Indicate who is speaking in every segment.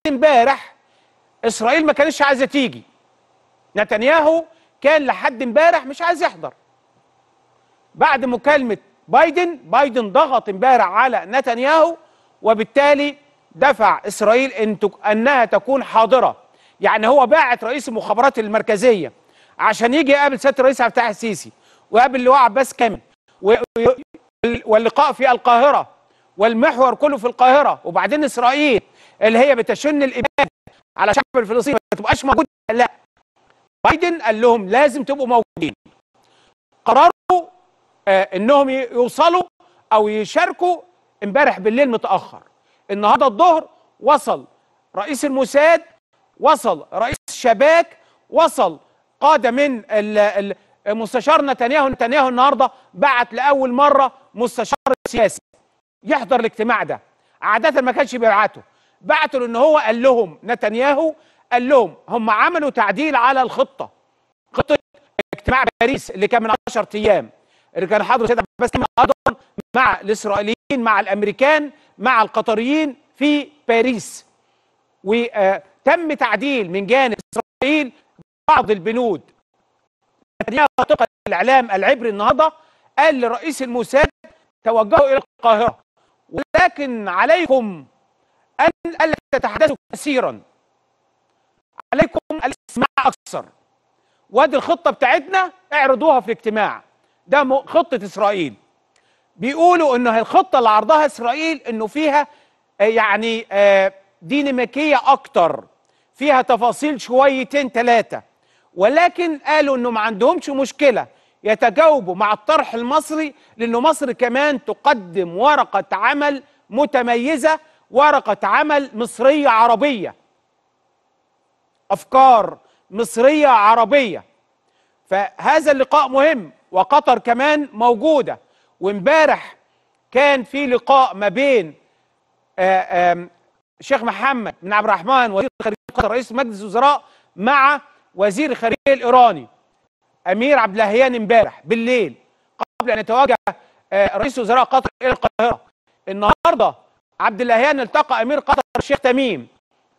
Speaker 1: امبارح اسرائيل ما كانتش عايزه تيجي نتنياهو كان لحد امبارح مش عايز يحضر بعد مكالمه بايدن بايدن ضغط امبارح على نتنياهو وبالتالي دفع اسرائيل ان تك- انها تكون حاضره يعني هو باعت رئيس المخابرات المركزيه عشان يجي يقابل سياده الرئيس عبد الفتاح السيسي ويقابل اللواء عباس كامل و- و- واللقاء في القاهره والمحور كله في القاهره وبعدين اسرائيل اللي هي بتشن الاباد على الشعب الفلسطيني ما تبقاش موجوده لا بايدن قال لهم لازم تبقوا موجودين قرروا آه انهم ي- يوصلوا او يشاركوا امبارح بالليل متاخر النهارده الظهر وصل رئيس الموساد وصل رئيس الشباك وصل قاده من ال- ال- مستشار نتنياهو نتنياهو النهارده بعت لاول مره مستشار سياسي يحضر الاجتماع ده عاده ما كانش بيبعته بعتوا له ان هو قال لهم نتنياهو قال لهم هم عملوا تعديل على الخطه خطه اجتماع باريس اللي كان من 10 ايام اللي كان حاضر سيد عباس كامل ايضا مع الاسرائيليين مع الامريكان مع القطريين في باريس وتم تعديل من جانب اسرائيل بعض البنود نتنياهو طبقا الاعلام العبري النهارده قال لرئيس الموساد توجهوا الى القاهره ولكن عليكم ان الا تتحدثوا كثيرا عليكم الاستماع اكثر وادي الخطه بتاعتنا اعرضوها في الاجتماع ده م- خطه اسرائيل بيقولوا انه الخطه اللي عرضها اسرائيل انه فيها آه، يعني آه، ديناميكيه اكتر فيها تفاصيل شويتين ثلاثه ولكن قالوا انه ما عندهمش مشكله يتجاوبوا مع الطرح المصري لانه مصر كمان تقدم ورقه عمل متميزه ورقه عمل مصريه عربيه افكار مصريه عربيه فهذا اللقاء مهم وقطر كمان موجوده وامبارح كان في لقاء ما بين آه، آم، الشيخ محمد بن عبد الرحمن وزير خارجيه قطر رئيس مجلس الوزراء مع وزير الخارجيه الايراني امير عبد اللهيان امبارح بالليل قبل ان يتوجه آه، رئيس وزراء قطر الى القاهره النهارده عبد اللهيان التقى امير قطر الشيخ تميم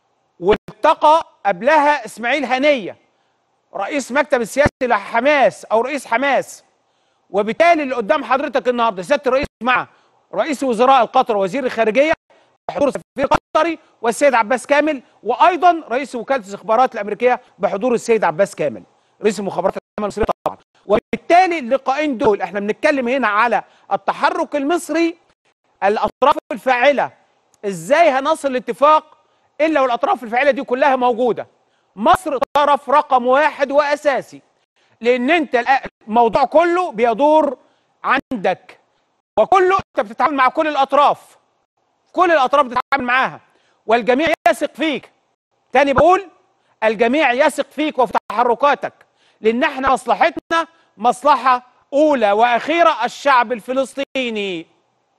Speaker 1: والتقى قبلها اسماعيل هنيه رئيس مكتب السياسي لحماس او رئيس حماس وبالتالي اللي قدام حضرتك النهارده سياده الرئيس مع رئيس وزراء قطر وزير الخارجيه بحضور سفير قطري والسيد عباس كامل وايضا رئيس وكاله الاستخبارات الامريكيه بحضور السيد عباس كامل رئيس المخابرات العامه المصريه طبعا وبالتالي اللقاءين دول احنا بنتكلم هنا على التحرك المصري الاطراف الفاعله ازاي هنصل لاتفاق الا والاطراف الفاعله دي كلها موجوده مصر طرف رقم واحد واساسي لان انت الآ- الموضوع كله بيدور عندك وكله انت بتتعامل مع كل الاطراف كل الاطراف بتتعامل معاها والجميع يثق فيك تاني بقول الجميع يثق فيك وفي تحركاتك لان احنا مصلحتنا مصلحه اولى واخيره الشعب الفلسطيني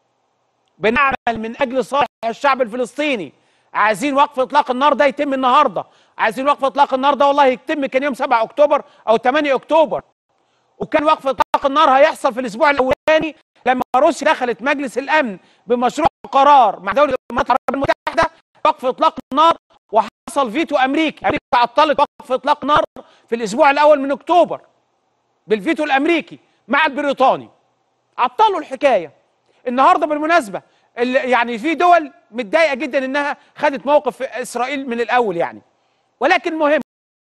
Speaker 1: بنعمل من اجل صالح الشعب الفلسطيني عايزين وقف اطلاق النار ده يتم النهارده عايزين وقف اطلاق النار ده والله يتم كان يوم 7 اكتوبر او 8 اكتوبر وكان وقف اطلاق النار هيحصل في الاسبوع الاولاني لما روسيا دخلت مجلس الامن بمشروع قرار مع دوله الامارات العربيه المتحده وقف اطلاق النار وحصل فيتو امريكي امريكا عطلت وقف اطلاق نار في الاسبوع الاول من اكتوبر بالفيتو الامريكي مع البريطاني عطلوا الحكايه النهارده بالمناسبه ال- يعني في دول متضايقه جدا انها خدت موقف في اسرائيل من الاول يعني ولكن مهم